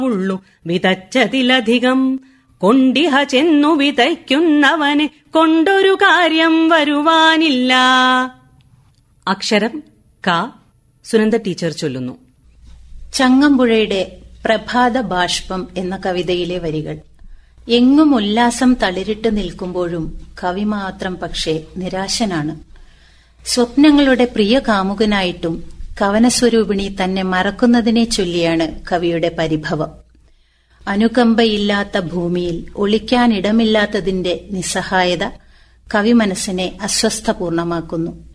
ഉള്ളു വിതച്ചതിലധികം കൊണ്ടിഹ ചെന്നു വിതയ്ക്കുന്നവനെ കൊണ്ടൊരു കാര്യം വരുവാനില്ല അക്ഷരം ക സുനന്ദ ടീച്ചർ ചൊല്ലുന്നു ചങ്ങമ്പുഴയുടെ പ്രഭാത ബാഷ്പം എന്ന കവിതയിലെ വരികൾ എങ്ങും ഉല്ലാസം തളിരിട്ട് നിൽക്കുമ്പോഴും കവി മാത്രം പക്ഷേ നിരാശനാണ് സ്വപ്നങ്ങളുടെ പ്രിയ കാമുകനായിട്ടും കവനസ്വരൂപിണി തന്നെ മറക്കുന്നതിനെ ചൊല്ലിയാണ് കവിയുടെ പരിഭവം അനുകമ്പയില്ലാത്ത ഭൂമിയിൽ ഒളിക്കാനിടമില്ലാത്തതിന്റെ നിസ്സഹായത കവി മനസ്സിനെ അസ്വസ്ഥപൂർണമാക്കുന്നു